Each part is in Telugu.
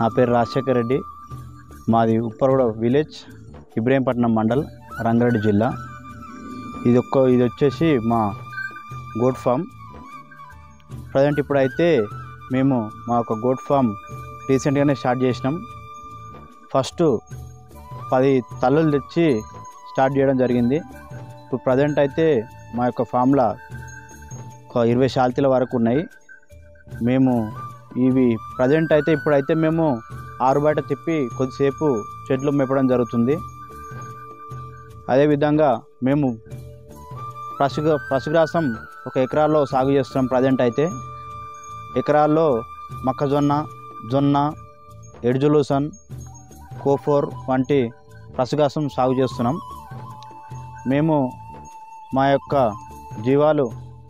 నా పేరు రాజశేఖర్ రెడ్డి మాది ఉప్పరగూడ విలేజ్ ఇబ్రహీంపట్నం మండల్ రంగారెడ్డి జిల్లా ఇది ఒక్క ఇది వచ్చేసి మా గోట్ ఫామ్ ప్రజెంట్ ఇప్పుడైతే మేము మా యొక్క గోట్ ఫామ్ రీసెంట్గానే స్టార్ట్ చేసినాం ఫస్ట్ పది తల్లులు తెచ్చి స్టార్ట్ చేయడం జరిగింది ఇప్పుడు ప్రజెంట్ అయితే మా యొక్క ఫామ్లో ఒక ఇరవై శాల్తీల వరకు ఉన్నాయి మేము ఇవి ప్రజెంట్ అయితే ఇప్పుడైతే మేము ఆరు బయట తిప్పి కొద్దిసేపు చెట్లు మేపడం జరుగుతుంది అదేవిధంగా మేము పశుగ పశుగ్రాసం ఒక ఎకరాల్లో సాగు చేస్తున్నాం ప్రజెంట్ అయితే ఎకరాల్లో మొక్కజొన్న జొన్న ఎడ్జులూసన్ కోఫోర్ వంటి పశుగ్రాసం సాగు చేస్తున్నాం మేము మా యొక్క జీవాలు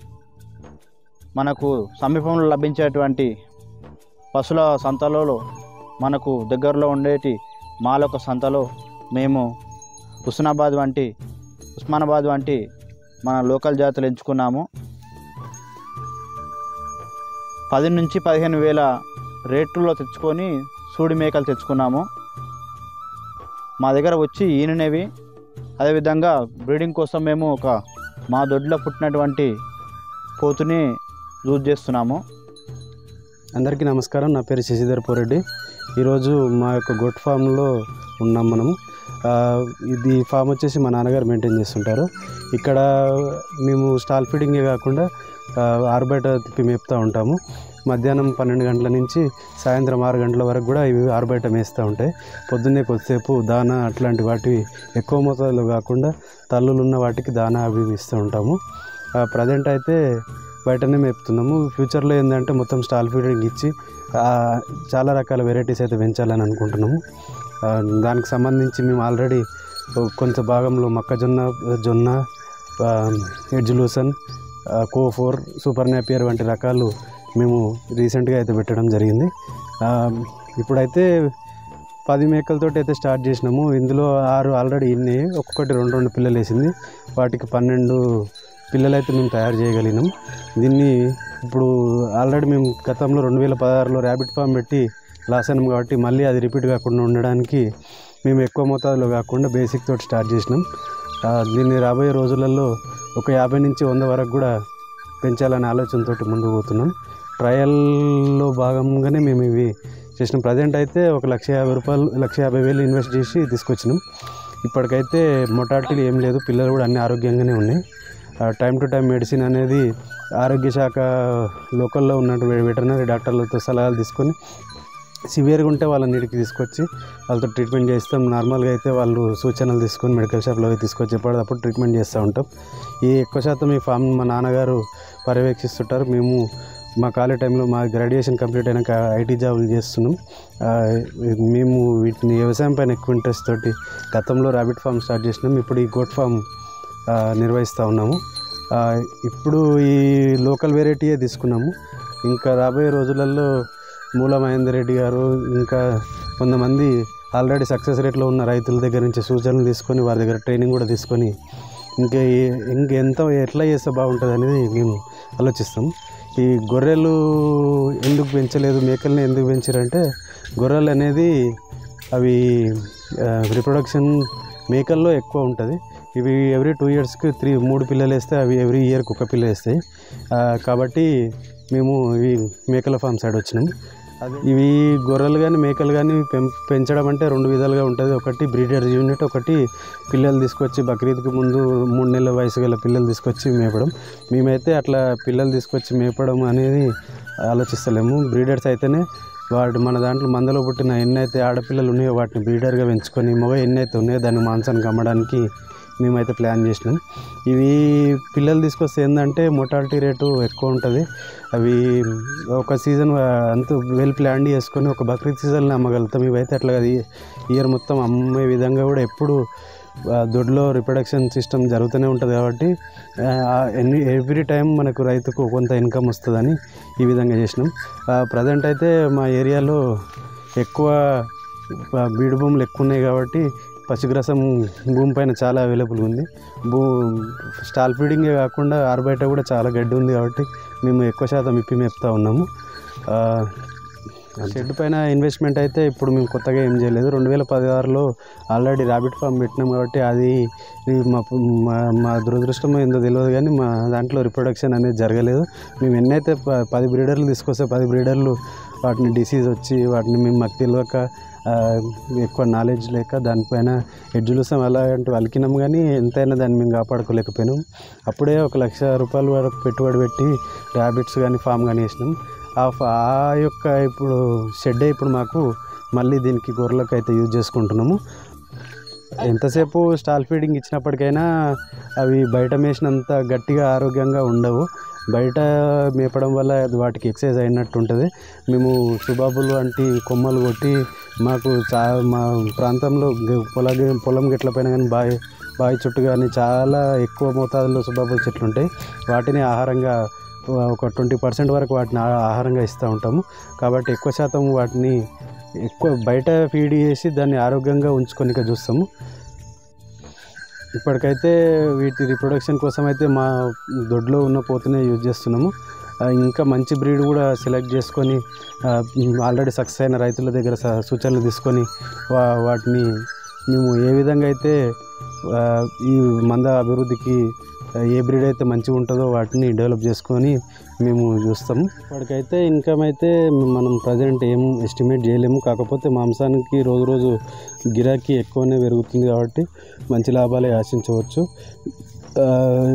మనకు సమీపంలో లభించేటువంటి పశువుల సంతలలో మనకు దగ్గరలో ఉండేటి మాల యొక్క సంతలో మేము హుస్నాబాద్ వంటి ఉస్మానాబాద్ వంటి మన లోకల్ జాతులు ఎంచుకున్నాము పది నుంచి పదిహేను వేల రేట్లలో తెచ్చుకొని సూడి మేకలు తెచ్చుకున్నాము మా దగ్గర వచ్చి ఈననేవి అదేవిధంగా బ్రీడింగ్ కోసం మేము ఒక మా దొడ్లో పుట్టినటువంటి పోతుని యూజ్ చేస్తున్నాము అందరికీ నమస్కారం నా పేరు శశిధర్ పోరెడ్డి ఈరోజు మా యొక్క గొట్ ఫామ్లో ఉన్నాం మనము ఆ, ఇది ఫామ్ వచ్చేసి మా నాన్నగారు మెయింటైన్ చేస్తుంటారు ఇక్కడ మేము స్టాల్ ఫీడింగే కాకుండా ఆ, ఆరుబయట తిప్పి మేపుతూ ఉంటాము మధ్యాహ్నం పన్నెండు గంటల నుంచి సాయంత్రం ఆరు గంటల వరకు కూడా ఇవి ఆరుబయట మేస్తూ ఉంటాయి పొద్దున్నే కొద్దిసేపు దానా అట్లాంటి వాటివి ఎక్కువ మోతాదులో కాకుండా తల్లులు ఉన్న వాటికి దానా అవి ఇవి ఇస్తూ ఉంటాము ప్రజెంట్ అయితే బయటనే మేపుతున్నాము ఫ్యూచర్లో ఏంటంటే మొత్తం స్టాల్ ఫీడింగ్ ఇచ్చి ఆ, చాలా రకాల వెరైటీస్ అయితే పెంచాలని అనుకుంటున్నాము ఆ, దానికి సంబంధించి మేము ఆల్రెడీ కొంత భాగంలో మొక్కజొన్న జొన్న ఎడ్జులూసన్ కోఫోర్ సూపర్ నేపియర్ వంటి రకాలు మేము రీసెంట్గా అయితే పెట్టడం జరిగింది ఆ, ఇప్పుడైతే పది మేకలతోటి అయితే స్టార్ట్ చేసినాము ఇందులో ఆరు ఆల్రెడీ ఇన్ని ఒక్కొక్కటి రెండు రెండు పిల్లలు వేసింది వాటికి పన్నెండు పిల్లలు అయితే మేము తయారు చేయగలిగినాం దీన్ని ఇప్పుడు ఆల్రెడీ మేము గతంలో రెండు వేల పదహారులో ర్యాబిట్ ఫామ్ పెట్టి లాస్ అయినాం కాబట్టి మళ్ళీ అది రిపీట్ కాకుండా ఉండడానికి మేము ఎక్కువ మోతాదులో కాకుండా బేసిక్ తోటి స్టార్ట్ చేసినాం ఆ, దీన్ని రాబోయే రోజులలో ఒక యాభై నుంచి వంద వరకు కూడా పెంచాలనే ఆలోచనతోటి ముందుకు పోతున్నాం ట్రయల్లో భాగంగానే మేము ఇవి చేసినాం ప్రజెంట్ అయితే ఒక లక్ష యాభై రూపాయలు లక్ష యాభై వేలు ఇన్వెస్ట్ చేసి తీసుకొచ్చినాం ఇప్పటికైతే మొటాలిటీలు ఏం లేదు పిల్లలు కూడా అన్ని ఆరోగ్యంగానే ఉన్నాయి టైం టు టైం మెడిసిన్ అనేది ఆరోగ్య శాఖ లోకల్లో ఉన్నట్టు వెటర్నరీ డాక్టర్లతో సలహాలు తీసుకొని సివియర్గా ఉంటే వాళ్ళని ఇంటికి తీసుకొచ్చి వాళ్ళతో ట్రీట్మెంట్ చేస్తాం నార్మల్గా అయితే వాళ్ళు సూచనలు తీసుకొని మెడికల్ షాప్లో పోయి తీసుకొచ్చి ఎప్పటికప్పుడు ట్రీట్మెంట్ చేస్తూ ఉంటాం ఈ ఎక్కువ శాతం ఈ ఫామ్ మా నాన్నగారు పర్యవేక్షిస్తుంటారు మేము మా ఖాళీ టైంలో మా గ్రాడ్యుయేషన్ కంప్లీట్ అయినాక ఐటీ జాబులు చేస్తున్నాం ఆ, మేము వీటిని వ్యవసాయం పైన ఎక్కువ ఇంట్రెస్ట్ తోటి గతంలో ర్యాబిట్ ఫామ్ స్టార్ట్ చేసినాం ఇప్పుడు ఈ గోట్ ఫామ్ ఆ, నిర్వహిస్తూ ఉన్నాము ఆ, ఇప్పుడు ఈ లోకల్ వెరైటీయే తీసుకున్నాము ఇంకా రాబోయే రోజులలో మూల మహేందర్ రెడ్డి గారు ఇంకా కొంతమంది ఆల్రెడీ సక్సెస్ రేట్లో ఉన్న రైతుల దగ్గర నుంచి సూచనలు తీసుకొని వారి దగ్గర ట్రైనింగ్ కూడా తీసుకొని ఇంకా ఏ- ఇంకెంత ఎట్లా చేస్తే బాగుంటుంది అనేది మేము ఆలోచిస్తాం ఈ గొర్రెలు ఎందుకు పెంచలేదు మేకల్ని ఎందుకు పెంచారంటే గొర్రెలు అనేది అవి రిప్రొడక్షన్ మేకల్లో ఎక్కువ ఉంటుంది ఇవి ఎవ్రీ టూ ఇయర్స్కి త్రీ మూడు పిల్లలు వేస్తే అవి ఎవ్రీ ఇయర్కి ఒక పిల్ల వేస్తాయి ఆ, కాబట్టి మేము ఇవి మేకల ఫామ్ సైడ్ వచ్చినాం అదే ఇవి గొర్రెలు కానీ మేకలు కానీ పెం పెంచడం అంటే రెండు విధాలుగా ఉంటుంది ఒకటి బ్రీడర్ యూనిట్ ఒకటి పిల్లలు తీసుకొచ్చి బక్రీద్కి ముందు మూడు నెలల వయసు గల పిల్లలు తీసుకొచ్చి మేపడం మేమైతే అట్లా పిల్లలు తీసుకొచ్చి మేపడం అనేది ఆలోచిస్తలేము బ్రీడర్స్ అయితేనే వాడు మన దాంట్లో మందలో పుట్టిన ఎన్ని అయితే ఆడపిల్లలు ఉన్నాయో వాటిని బ్రీడర్గా పెంచుకొని మగ ఎన్ని అయితే ఉన్నాయో దాన్ని మాంసానికి అమ్మడానికి మేమైతే ప్లాన్ చేసినాం ఇవి పిల్లలు తీసుకొస్తే ఏంటంటే మొటాలిటీ రేటు ఎక్కువ ఉంటుంది అవి ఒక సీజన్ అంత వెల్ ప్లాన్ చేసుకొని ఒక బక్రీద్ సీజన్లో అమ్మగలుగుతాం ఇవైతే అట్లా కాదు ఇయర్ మొత్తం అమ్మే విధంగా కూడా ఎప్పుడు ఆ, దొడ్లో రిప్రొడక్షన్ సిస్టమ్ జరుగుతూనే ఉంటుంది కాబట్టి ఆ, ఎన్ని ఎవ్రీ టైం మనకు రైతుకు కొంత ఇన్కమ్ వస్తుందని ఈ విధంగా చేసినాం ప్రజెంట్ అయితే మా ఏరియాలో ఎక్కువ ఆ, బీడు భూములు ఎక్కువ ఉన్నాయి కాబట్టి పశుగ్రాసం భూమి పైన చాలా అవైలబుల్ ఉంది భూ స్టాల్ ఫీడింగే కాకుండా ఆరుబయట కూడా చాలా గడ్డి ఉంది కాబట్టి మేము ఎక్కువ శాతం ఇప్పి మేపుతా ఉన్నాము ఆ, షెడ్ పైన ఇన్వెస్ట్మెంట్ అయితే ఇప్పుడు మేము కొత్తగా ఏం చేయలేదు రెండు వేల పదహారులో ఆల్రెడీ ర్యాబిట్ ఫామ్ పెట్టినాం కాబట్టి అది ఈ మా మా మా దురదృష్టం ఏందో తెలియదు కానీ మా దాంట్లో రిప్రొడక్షన్ అనేది జరగలేదు మేము ఎన్నైతే ప- పది బ్రీడర్లు తీసుకొస్తే పది బ్రీడర్లు వాటిని డిసీజ్ వచ్చి వాటిని మేము మాకు తెలియక ఆ, ఎక్కువ నాలెడ్జ్ లేక దానిపైన ఎడ్జులుసం అలాంటివి అలికినాం కానీ ఎంతైనా దాన్ని మేము కాపాడుకోలేకపోయినాం అప్పుడే ఒక లక్ష రూపాయల వరకు పెట్టుబడి పెట్టి ర్యాబిట్స్ కానీ ఫామ్ కానీ వేసినాం ఆ ఫ- ఆ యొక్క ఇప్పుడు షెడ్ ఇప్పుడు మాకు మళ్ళీ దీనికి గొర్రెలకు అయితే యూజ్ చేసుకుంటున్నాము ఎంతసేపు స్టాల్ ఫీడింగ్ ఇచ్చినప్పటికైనా అవి బయట మేసినంత గట్టిగా ఆరోగ్యంగా ఉండవు బయట మేపడం వల్ల అది వాటికి ఎక్సర్సైజ్ అయినట్టు ఉంటుంది మేము సుబాబులు వంటి కొమ్మలు కొట్టి మాకు చా మా ప్రాంతంలో గ- పొల పొలం గిట్ల పైన కానీ బావి బావి చుట్టూ కానీ చాలా ఎక్కువ మోతాదులో సుబాబుల చెట్లు ఉంటాయి వాటిని ఆహారంగా ఒక ట్వంటీ పర్సెంట్ వరకు వాటిని ఆ- ఆహారంగా ఇస్తూ ఉంటాము కాబట్టి ఎక్కువ శాతం వాటిని ఎక్కువ బయట ఫీడ్ చేసి దాన్ని ఆరోగ్యంగా ఉంచుకొనిక చూస్తాము ఇప్పటికైతే వీటి రిప్రొడక్షన్ కోసం అయితే మా దొడ్లో ఉన్న పోతునే యూజ్ చేస్తున్నాము ఆ, ఇంకా మంచి బ్రీడ్ కూడా సెలెక్ట్ చేసుకొని ఆల్రెడీ సక్సెస్ అయిన రైతుల దగ్గర స- సూచనలు తీసుకొని వా వాటిని మేము ఏ విధంగా అయితే ఆ, ఈ మంద అభివృద్ధికి ఆ, ఏ బ్రీడ్ అయితే మంచిగా ఉంటుందో వాటిని డెవలప్ చేసుకొని మేము చూస్తాము ఇప్పటికైతే ఇన్కమ్ అయితే మనం ప్రజెంట్ ఏం ఎస్టిమేట్ చేయలేము కాకపోతే మాంసానికి రోజు రోజు గిరాకీ ఎక్కువనే పెరుగుతుంది కాబట్టి మంచి లాభాలే ఆశించవచ్చు ఆ,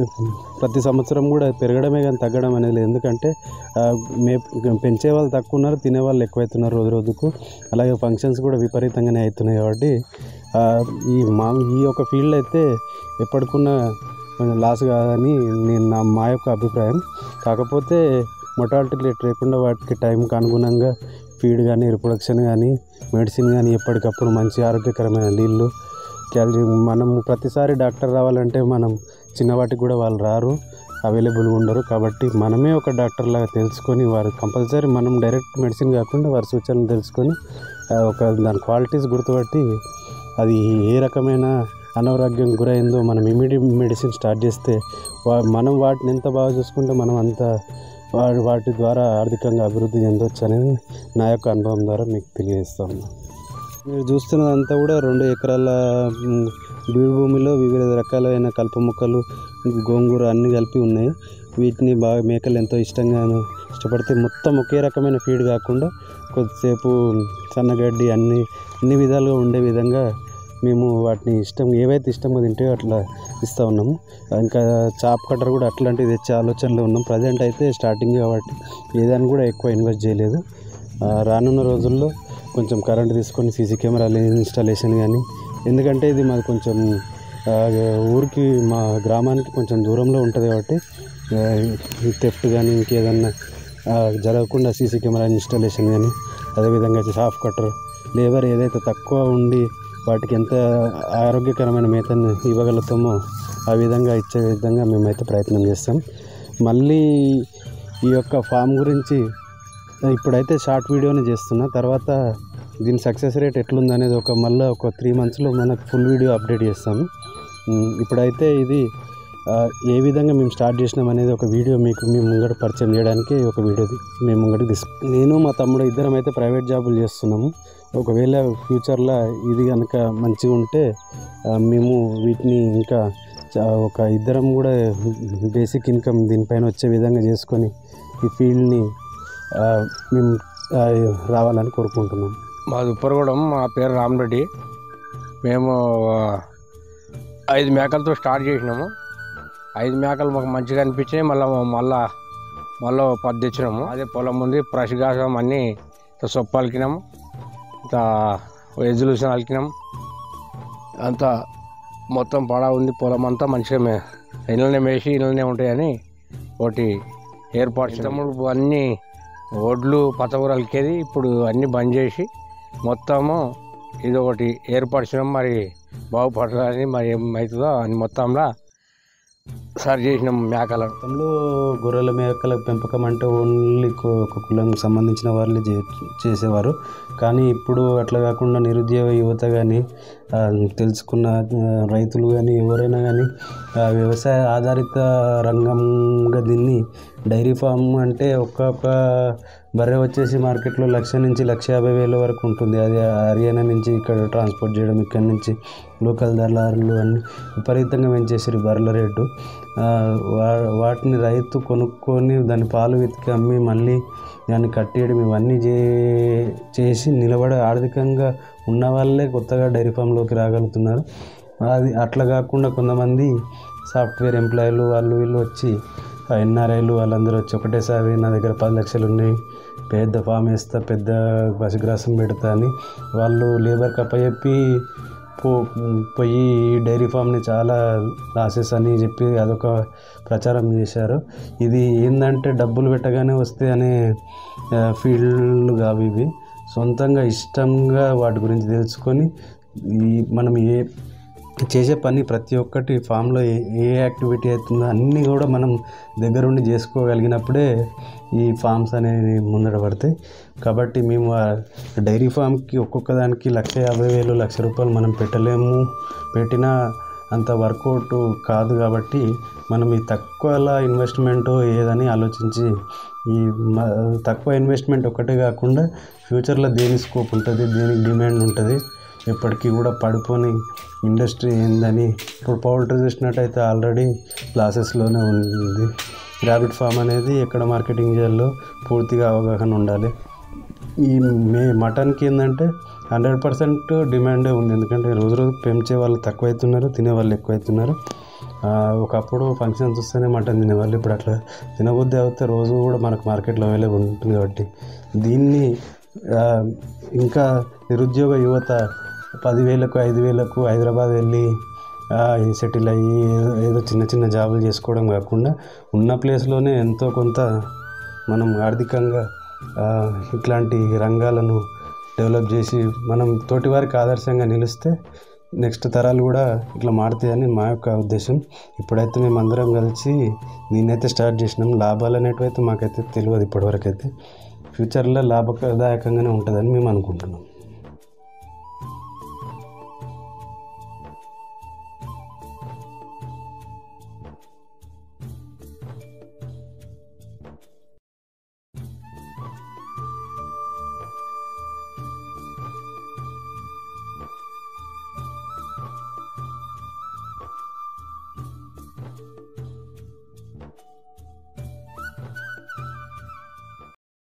ప్రతి సంవత్సరం కూడా పెరగడమే కానీ తగ్గడం అనేది లేదు ఎందుకంటే ఆ, మే పెంచే వాళ్ళు తక్కువ ఉన్నారు తినే వాళ్ళు ఎక్కువవుతున్నారు రోజు రోజుకు అలాగే ఫంక్షన్స్ కూడా విపరీతంగానే అవుతున్నాయి కాబట్టి ఆ, ఈ మా ఈ యొక్క ఫీల్డ్ అయితే ఎప్పటికున్నా కొంచెం లాస్ కాదని నేను నా మా యొక్క అభిప్రాయం కాకపోతే మొటాలిటీ రేట్ లేకుండా వాటికి టైంకి అనుగుణంగా ఫీడ్ కానీ రిప్రొడక్షన్ కానీ మెడిసిన్ కానీ ఎప్పటికప్పుడు మంచి ఆరోగ్యకరమైన నీళ్ళు క్యాల్షియం మనం ప్రతిసారి డాక్టర్ రావాలంటే మనం చిన్నవాటికి కూడా వాళ్ళు రారు అవైలబుల్గా ఉండరు కాబట్టి మనమే ఒక డాక్టర్ లాగా తెలుసుకొని వారు కంపల్సరీ మనం డైరెక్ట్ మెడిసిన్ కాకుండా వారి సూచనలు తెలుసుకొని ఆ, ఒక దాని క్వాలిటీస్ గుర్తుపట్టి అది ఏ రకమైన అనారోగ్యం గురైందో మనం ఇమీడియట్ మెడిసిన్ స్టార్ట్ చేస్తే వా మనం వాటిని ఎంత బాగా చూసుకుంటే మనం అంత వా- వాటి ద్వారా ఆర్థికంగా అభివృద్ధి చెందవచ్చు అనేది నా యొక్క అనుభవం ద్వారా మీకు తెలియజేస్తాను మీరు చూస్తున్నదంతా కూడా రెండు ఎకరాల మ్, బీడు భూమిలో వివిధ రకాలైన కలుపు మొక్కలు గోంగూర అన్నీ కలిపి ఉన్నాయి వీటిని బాగా మేకలు ఎంతో ఇష్టంగా ఇష్టపడితే మొత్తం ఒకే రకమైన ఫీడ్ కాకుండా కొద్దిసేపు సన్నగడ్డి అన్ని అన్ని విధాలుగా ఉండే విధంగా మేము వాటిని ఇష్టం ఏవైతే ఇష్టంగా తింటాయో అట్లా ఇస్తూ ఉన్నాము ఇంకా చాప్ కట్టర్ కూడా అట్లాంటివి తెచ్చే ఆలోచనలో ఉన్నాం ప్రజెంట్ అయితే స్టార్టింగ్ కాబట్టి ఏదాన్ని కూడా ఎక్కువ ఇన్వెస్ట్ చేయలేదు ఆ, రానున్న రోజుల్లో కొంచెం కరెంట్ తీసుకొని సీసీ కెమెరాలు ఇన్స్టాలేషన్ కానీ ఎందుకంటే ఇది మాది కొంచెం ఆ, ఊరికి మా గ్రామానికి కొంచెం దూరంలో ఉంటుంది కాబట్టి థెఫ్ట్ కానీ ఇంకేదన్నా ఆ, జరగకుండా సీసీ కెమెరా ఇన్స్టాలేషన్ కానీ అదేవిధంగా సాఫ్ కట్టర్ లేబర్ ఏదైతే తక్కువ ఉండి వాటికి ఎంత ఆరోగ్యకరమైన మేతను ఇవ్వగలుగుతామో ఆ విధంగా ఇచ్చే విధంగా మేమైతే ప్రయత్నం చేస్తాం మళ్ళీ ఈ యొక్క ఫామ్ గురించి ఇప్పుడైతే షార్ట్ వీడియోనే చేస్తున్నా తర్వాత దీని సక్సెస్ రేట్ ఎట్లుంది అనేది ఒక మళ్ళీ ఒక త్రీ మంత్స్లో మనకు ఫుల్ వీడియో అప్డేట్ చేస్తాము ఉమ్, ఇప్పుడైతే ఇది ఆ, ఏ విధంగా మేము స్టార్ట్ చేసినాం అనేది ఒక వీడియో మీకు మేము ముంగట పరిచయం చేయడానికి ఒక వీడియో ది- మేము ముంగటికి తీసుకు నేను మా తమ్ముడు ఇద్దరం అయితే ప్రైవేట్ జాబులు చేస్తున్నాము ఒకవేళ ఫ్యూచర్లో ఇది కనుక మంచిగా ఉంటే ఆ, మేము వీటిని ఇంకా చా- ఒక ఇద్దరం కూడా బేసిక్ ఇన్కమ్ దీనిపైన వచ్చే విధంగా చేసుకొని ఈ ఫీల్డ్ని ఆ, మేము ఆ, రావాలని కోరుకుంటున్నాం మాది ఉప్పరగూడెం మా పేరు రామరెడ్డి మేము ఆ, ఐదు మేకలతో స్టార్ట్ చేసినాము ఐదు మేకలు మాకు మంచిగా అనిపించినాయి మళ్ళీ మళ్ళా మళ్ళీ పది తెచ్చినాము అదే పొలం ఉంది ప్రసిగాసం అన్నీ ఇంత సొప్ప అలికినాము ఇంత ఎజ్జులూసిన అలికినాం అంతా మొత్తం పడ ఉంది పొలం అంతా మంచిగా మే ఇళ్ళనే మేసి ఇళ్ళనే ఉంటాయని ఒకటి ఏర్పాటు చేసాము అన్నీ ఒడ్లు పచ్చగూర అలికేది ఇప్పుడు అన్నీ బంద్ చేసి మొత్తము ఇది ఒకటి ఏర్పరిచినాం మరి బాగుపడాలని మరి ఏమవుతుందో అని మొత్తంలో సరి చేసినాం మేకలను గతంలో గొర్రెల మేకల పెంపకం అంటే ఓన్లీ ఒక కులానికి సంబంధించిన వాళ్ళే చే చేసేవారు కానీ ఇప్పుడు అట్లా కాకుండా నిరుద్యోగ యువత కానీ ఆ, తెలుసుకున్న ఆ, రైతులు కానీ ఎవరైనా కానీ ఆ, వ్యవసాయ ఆధారిత రంగంగా దీన్ని డైరీ ఫామ్ అంటే ఒక్కొక్క బర్రె వచ్చేసి మార్కెట్లో లక్ష నుంచి లక్ష యాభై వేల వరకు ఉంటుంది అది హర్యానా నుంచి ఇక్కడ ట్రాన్స్పోర్ట్ చేయడం ఇక్కడ నుంచి లోకల్ దళారులు అన్ని విపరీతంగా పెంచేసారు ఈ బర్రెల రేటు ఆ, వా- వాటిని రైతు కొనుక్కొని దాని పాలు వెతికి అమ్మి మళ్ళీ దాన్ని కట్టేయడం ఇవన్నీ చే చేసి నిలబడే ఆర్థికంగా ఉన్న వాళ్ళే కొత్తగా డైరీ ఫామ్లోకి రాగలుగుతున్నారు అది అట్లా కాకుండా కొంతమంది సాఫ్ట్వేర్ ఎంప్లాయీలు వాళ్ళు వీళ్ళు వచ్చి ఎన్ఆర్ఐలు వాళ్ళందరూ వచ్చి ఒకటేసారి నా దగ్గర పది లక్షలు ఉన్నాయి పెద్ద ఫామ్ వేస్తా పెద్ద పశుగ్రాసం పెడతా అని వాళ్ళు లేబర్కి అప్పచెప్పి పో పోయి డైరీ ఫామ్ని చాలా లాసెస్ అని చెప్పి అదొక ప్రచారం చేశారు ఇది ఏంటంటే డబ్బులు పెట్టగానే వస్తే అనే ఫీల్డ్ కావు ఇవి సొంతంగా ఇష్టంగా వాటి గురించి తెలుసుకొని ఈ మనం ఏ చేసే పని ప్రతి ఒక్కటి ఫామ్లో ఏ ఏ యాక్టివిటీ అవుతుందో అన్నీ కూడా మనం దగ్గరుండి చేసుకోగలిగినప్పుడే ఈ ఫామ్స్ అనేవి ముందర పడతాయి కాబట్టి మేము ఆ డైరీ ఫామ్కి ఒక్కొక్క దానికి లక్ష యాభై వేలు లక్ష రూపాయలు మనం పెట్టలేము పెట్టినా అంత వర్కౌట్ కాదు కాబట్టి మనం ఈ తక్కువలా ఇన్వెస్ట్మెంట్ ఏదని ఆలోచించి ఈ మ- తక్కువ ఇన్వెస్ట్మెంట్ ఒక్కటే కాకుండా ఫ్యూచర్లో దేని స్కోప్ ఉంటుంది దేనికి డిమాండ్ ఉంటుంది ఎప్పటికీ కూడా పడిపోని ఇండస్ట్రీ ఏందని ఇప్పుడు పౌల్ట్రీ చూసినట్టయితే ఆల్రెడీ లాసెస్లోనే ఉంది ర్యాబిట్ ఫామ్ అనేది ఎక్కడ మార్కెటింగ్ చేయాలో పూర్తిగా అవగాహన ఉండాలి ఈ మే మటన్కి ఏంటంటే హండ్రెడ్ పర్సెంట్ డిమాండే ఉంది ఎందుకంటే రోజు రోజు పెంచే వాళ్ళు తక్కువ అవుతున్నారు తినే వాళ్ళు ఎక్కువ అవుతున్నారు ఆ, ఒకప్పుడు ఫంక్షన్స్ వస్తేనే మటన్ తినేవాళ్ళు ఇప్పుడు అట్లా తినబుద్ధి అవుతే రోజు కూడా మనకు మార్కెట్లో అవైలబుల్ ఉంటుంది కాబట్టి దీన్ని ఆ, ఇంకా నిరుద్యోగ యువత పదివేలకు ఐదు వేలకు హైదరాబాద్ వెళ్ళి ఆ, ఈ సెటిల్ అయ్యి ఏదో ఏదో చిన్న చిన్న జాబులు చేసుకోవడం కాకుండా ఉన్న ప్లేస్లోనే ఎంతో కొంత మనం ఆర్థికంగా ఆ, ఇట్లాంటి రంగాలను డెవలప్ చేసి మనం తోటి వారికి ఆదర్శంగా నిలిస్తే నెక్స్ట్ తరాలు కూడా ఇట్లా మారుతాయని మా యొక్క ఉద్దేశం ఇప్పుడైతే మేము అందరం కలిసి దీన్నైతే స్టార్ట్ చేసినాం లాభాలు అనేటివైతే మాకైతే తెలియదు ఇప్పటివరకు అయితే ఫ్యూచర్లో లాభదాయకంగానే ఉంటుందని మేము అనుకుంటున్నాం